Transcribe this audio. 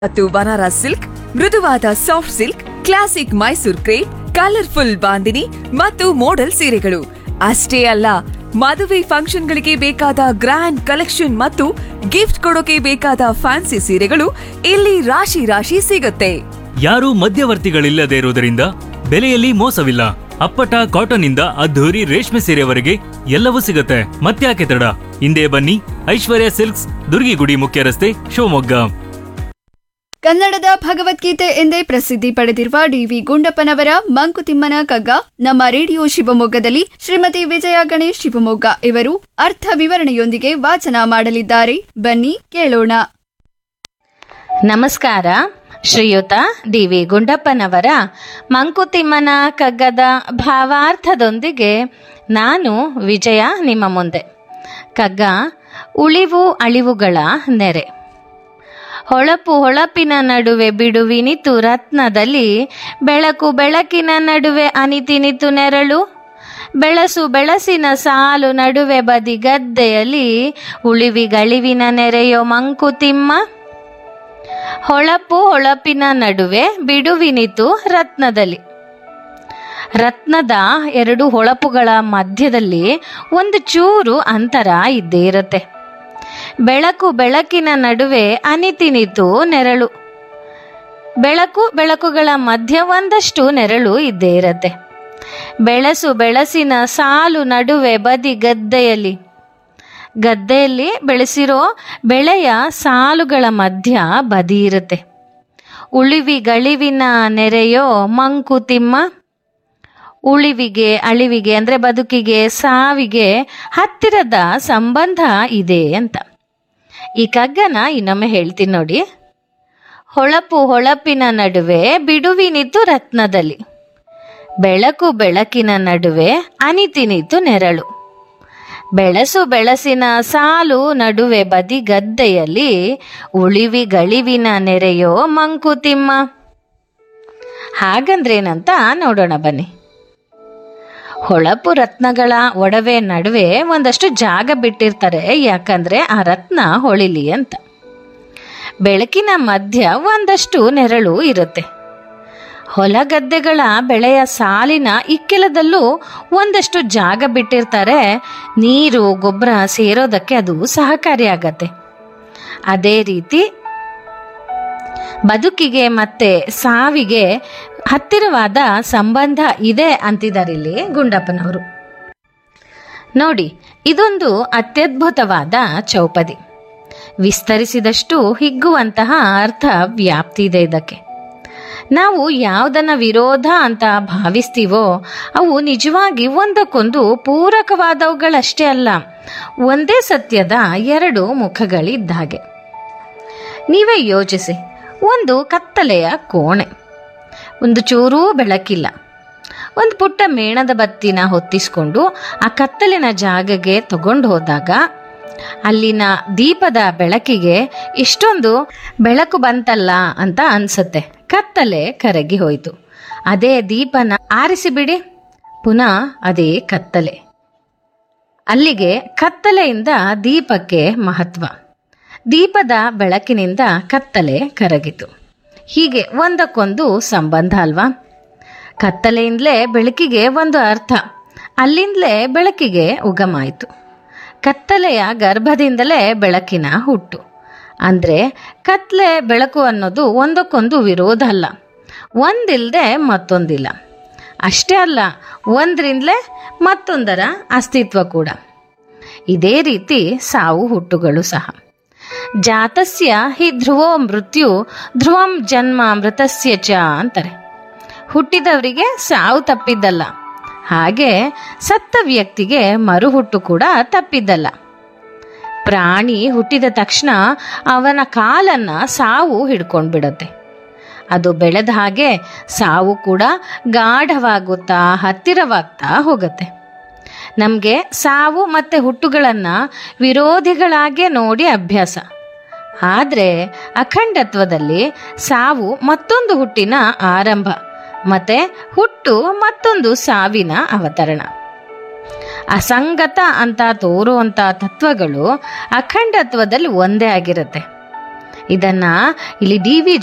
ಮತ್ತು ಬನಾರಸ್ ಸಿಲ್ಕ್ ಮೃದುವಾದ soft silk classic Mysore crepe colourful Bandhani ಮತ್ತು ಮೋಡಲ್ ಸೀರೆಗಳು ಅಷ್ಟೇ ಅಲ್ಲ ಮದುವೆ ಫಂಕ್ಷನ್ಗಳಿಗೆ ಬೇಕಾದ ಗ್ರ್ಯಾಂಡ್ ಕಲೆಕ್ಷನ್ ಮತ್ತು ಗಿಫ್ಟ್ ಕೊಡೋಕೆ ಬೇಕಾದ ಫ್ಯಾನ್ಸಿ ಸೀರೆಗಳು ಇಲ್ಲಿ ರಾಶಿ ರಾಶಿ ಸಿಗುತ್ತೆ ಯಾರೂ ಮಧ್ಯವರ್ತಿಗಳಿಲ್ಲದೆ ಇರುವುದರಿಂದ ಬೆಲೆಯಲ್ಲಿ ಮೋಸವಿಲ್ಲ ಅಪ್ಪಟ ಕಾಟನ್ ಇಂದ ಅದ್ಧೂರಿ ರೇಷ್ಮೆ ಸೀರೆವರೆಗೆ ಎಲ್ಲವೂ ಸಿಗುತ್ತೆ ಮತ್ತ್ಯಾಕೆ ತಡ ಹಿಂದೆ ಬನ್ನಿ ಐಶ್ವರ್ಯ ಸಿಲ್ಕ್ಸ್ ದುರ್ಗಿಗುಡಿ ಮುಖ್ಯ ರಸ್ತೆ ಶಿವಮೊಗ್ಗ ಕನ್ನಡದ ಭಗವದ್ಗೀತೆ ಎಂದೇ ಪ್ರಸಿದ್ಧಿ ಪಡೆದಿರುವ ಡಿವಿ ಗುಂಡಪ್ಪನವರ ಮಂಕುತಿಮ್ಮನ ಕಗ್ಗ ನಮ್ಮ ರೇಡಿಯೋ ಶಿವಮೊಗ್ಗದಲ್ಲಿ ಶ್ರೀಮತಿ ವಿಜಯ ಗಣೇಶ್ ಶಿವಮೊಗ್ಗ ಇವರು ಅರ್ಥ ವಿವರಣೆಯೊಂದಿಗೆ ವಾಚನ ಮಾಡಲಿದ್ದಾರೆ ಬನ್ನಿ ಕೇಳೋಣ ನಮಸ್ಕಾರ ಶ್ರೀಯುತ ಡಿ ವಿ ಗುಂಡಪ್ಪನವರ ಮಂಕುತಿಮ್ಮನ ಕಗ್ಗದ ಭಾವಾರ್ಥದೊಂದಿಗೆ ನಾನು ವಿಜಯ ನಿಮ್ಮ ಮುಂದೆ ಕಗ್ಗ ಉಳಿವು ಅಳಿವುಗಳ ನೆರೆ ಹೊಳಪು ಹೊಳಪಿನ ನಡುವೆ ಬಿಡುವಿನಿತು ರತ್ನದಲ್ಲಿ ಬೆಳಕು ಬೆಳಕಿನ ನಡುವೆ ಅನಿತಿನಿತು ನೆರಳು ಬೆಳಸು ಬೆಳಸಿನ ಸಾಲು ನಡುವೆ ಬದಿ ಗದ್ದೆಯಲ್ಲಿ ಉಳಿವಿಗಳಿವಿನ ನೆರೆಯೋ ಮಂಕುತಿಮ್ಮ ಹೊಳಪು ಹೊಳಪಿನ ನಡುವೆ ಬಿಡುವಿನಿತು ರತ್ನದಲ್ಲಿ ರತ್ನದ ಎರಡು ಹೊಳಪುಗಳ ಮಧ್ಯದಲ್ಲಿ ಒಂದು ಚೂರು ಅಂತರ ಇದ್ದೇ ಇರುತ್ತೆ ಬೆಳಕು ಬೆಳಕಿನ ನಡುವೆ ಅನಿತಿನಿತು ನೆರಳು ಬೆಳಕು ಬೆಳಕುಗಳ ಮಧ್ಯ ಒಂದಷ್ಟು ನೆರಳು ಇದ್ದೇ ಇರತ್ತೆ ಬೆಳಸು ಬೆಳಸಿನ ಸಾಲು ನಡುವೆ ಬದಿ ಗದ್ದೆಯಲ್ಲಿ ಗದ್ದೆಯಲ್ಲಿ ಬೆಳೆಸಿರೋ ಬೆಳೆಯ ಸಾಲುಗಳ ಮಧ್ಯ ಬದಿ ಇರುತ್ತೆ ಉಳಿವಿಗಳಿವಿನ ನೆರೆಯೋ ಮಂಕುತಿಮ್ಮ ಉಳಿವಿಗೆ ಅಳಿವಿಗೆ ಅಂದರೆ ಬದುಕಿಗೆ ಸಾವಿಗೆ ಹತ್ತಿರದ ಸಂಬಂಧ ಇದೆ ಅಂತ ಈ ಕಗ್ಗನ ಇನ್ನೊಮ್ಮೆ ಹೇಳ್ತೀನಿ ನೋಡಿ ಹೊಳಪು ಹೊಳಪಿನ ನಡುವೆ ಬಿಡುವಿನಿತು ರತ್ನದಲ್ಲಿ ಬೆಳಕು ಬೆಳಕಿನ ನಡುವೆ ಅನಿತಿನಿತು ನೆರಳು ಬೆಳಸು ಬೆಳಸಿನ ಸಾಲು ನಡುವೆ ಬದಿ ಗದ್ದೆಯಲ್ಲಿ ಉಳಿವಿಗಳಿವಿನ ನೆರೆಯೋ ಮಂಕುತಿಮ್ಮ ಹಾಗಂದ್ರೇನಂತ ನೋಡೋಣ ಬನ್ನಿ ಹೊಳಪು ರತ್ನಗಳ ಒಡವೆ ನಡುವೆ ಒಂದಷ್ಟು ಜಾಗ ಬಿಟ್ಟಿರ್ತಾರೆ ಯಾಕಂದ್ರೆ ಆ ರತ್ನ ಹೊಳಿಲಿ ಅಂತ ಬೆಳಕಿನ ಮಧ್ಯ ಒಂದಷ್ಟು ನೆರಳು ಇರುತ್ತೆ ಹೊಲಗದ್ದೆಗಳ ಬೆಳೆಯ ಸಾಲಿನ ಇಕ್ಕೆಲದಲ್ಲೂ ಒಂದಷ್ಟು ಜಾಗ ಬಿಟ್ಟಿರ್ತಾರೆ ನೀರು ಗೊಬ್ಬರ ಸೇರೋದಕ್ಕೆ ಅದು ಸಹಕಾರಿಯಾಗತ್ತೆ ಅದೇ ರೀತಿ ಬದುಕಿಗೆ ಮತ್ತೆ ಸಾವಿಗೆ ಹತ್ತಿರವಾದ ಸಂಬಂಧ ಇದೆ ಅಂತಿದ್ದಾರೆ ಇಲ್ಲಿ ಗುಂಡಪ್ಪನವರು ನೋಡಿ ಇದೊಂದು ಅತ್ಯದ್ಭುತವಾದ ಚೌಪದಿ ವಿಸ್ತರಿಸಿದಷ್ಟು ಹಿಗ್ಗುವಂತಹ ಅರ್ಥ ವ್ಯಾಪ್ತಿ ಇದೆ ಇದಕ್ಕೆ ನಾವು ಯಾವುದನ್ನ ವಿರೋಧ ಅಂತ ಭಾವಿಸ್ತೀವೋ ಅವು ನಿಜವಾಗಿ ಒಂದಕ್ಕೊಂದು ಪೂರಕವಾದವುಗಳಷ್ಟೇ ಅಲ್ಲ ಒಂದೇ ಸತ್ಯದ ಎರಡು ಮುಖಗಳಿದ್ದ ಹಾಗೆ ನೀವೇ ಯೋಚಿಸಿ ಒಂದು ಕತ್ತಲೆಯ ಕೋಣೆ ಒಂದು ಚೂರೂ ಬೆಳಕಿಲ್ಲ ಒಂದು ಪುಟ್ಟ ಮೇಣದ ಬತ್ತಿನ ಹೊತ್ತಿಸ್ಕೊಂಡು ಆ ಕತ್ತಲಿನ ಜಾಗಗೆ ತಗೊಂಡು ಹೋದಾಗ ಅಲ್ಲಿನ ದೀಪದ ಬೆಳಕಿಗೆ ಇಷ್ಟೊಂದು ಬೆಳಕು ಬಂತಲ್ಲ ಅಂತ ಅನ್ಸತ್ತೆ ಕತ್ತಲೆ ಕರಗಿ ಹೋಯಿತು ಅದೇ ದೀಪನ ಆರಿಸಿಬಿಡಿ ಪುನಃ ಅದೇ ಕತ್ತಲೆ ಅಲ್ಲಿಗೆ ಕತ್ತಲೆಯಿಂದ ದೀಪಕ್ಕೆ ಮಹತ್ವ ದೀಪದ ಬೆಳಕಿನಿಂದ ಕತ್ತಲೆ ಕರಗಿತು ಹೀಗೆ ಒಂದಕ್ಕೊಂದು ಸಂಬಂಧ ಅಲ್ವಾ ಕತ್ತಲೆಯಿಂದಲೇ ಬೆಳಕಿಗೆ ಒಂದು ಅರ್ಥ ಅಲ್ಲಿಂದಲೇ ಬೆಳಕಿಗೆ ಉಗಮಾಯಿತು ಕತ್ತಲೆಯ ಗರ್ಭದಿಂದಲೇ ಬೆಳಕಿನ ಹುಟ್ಟು ಅಂದರೆ ಕತ್ಲೆ ಬೆಳಕು ಅನ್ನೋದು ಒಂದಕ್ಕೊಂದು ವಿರೋಧ ಅಲ್ಲ ಒಂದಿಲ್ಲದೆ ಮತ್ತೊಂದಿಲ್ಲ ಅಷ್ಟೇ ಅಲ್ಲ ಒಂದರಿಂದಲೇ ಮತ್ತೊಂದರ ಅಸ್ತಿತ್ವ ಕೂಡ ಇದೇ ರೀತಿ ಸಾವು ಹುಟ್ಟುಗಳು ಸಹ ಜಾತಸ್ಯ ಹಿ ಧ್ರುವೋ ಮೃತ್ಯು ಧ್ರುವಂ ಜನ್ಮ ಮೃತಸ್ಯ ಚ ಅಂತಾರೆ ಹುಟ್ಟಿದವರಿಗೆ ಸಾವು ತಪ್ಪಿದ್ದಲ್ಲ ಹಾಗೆ ಸತ್ತ ವ್ಯಕ್ತಿಗೆ ಮರುಹುಟ್ಟು ಕೂಡ ತಪ್ಪಿದ್ದಲ್ಲ ಪ್ರಾಣಿ ಹುಟ್ಟಿದ ತಕ್ಷಣ ಅವನ ಕಾಲನ್ನ ಸಾವು ಹಿಡ್ಕೊಂಡ್ಬಿಡತ್ತೆ ಅದು ಬೆಳೆದ ಹಾಗೆ ಸಾವು ಕೂಡ ಗಾಢವಾಗುತ್ತಾ ಹತ್ತಿರವಾಗ್ತಾ ಹೋಗುತ್ತೆ ನಮಗೆ ಸಾವು ಮತ್ತು ಹುಟ್ಟುಗಳನ್ನು ವಿರೋಧಿಗಳಾಗೆ ನೋಡಿ ಅಭ್ಯಾಸ ಆದರೆ ಅಖಂಡತ್ವದಲ್ಲಿ ಸಾವು ಮತ್ತೊಂದು ಹುಟ್ಟಿನ ಆರಂಭ ಮತ್ತೆ ಹುಟ್ಟು ಮತ್ತೊಂದು ಸಾವಿನ ಅವತರಣ ಅಸಂಗತ ಅಂತ ತೋರುವಂಥ ತತ್ವಗಳು ಅಖಂಡತ್ವದಲ್ಲಿ ಒಂದೇ ಆಗಿರುತ್ತೆ ಇದನ್ನ ಇಲ್ಲಿ ಡಿ ವಿ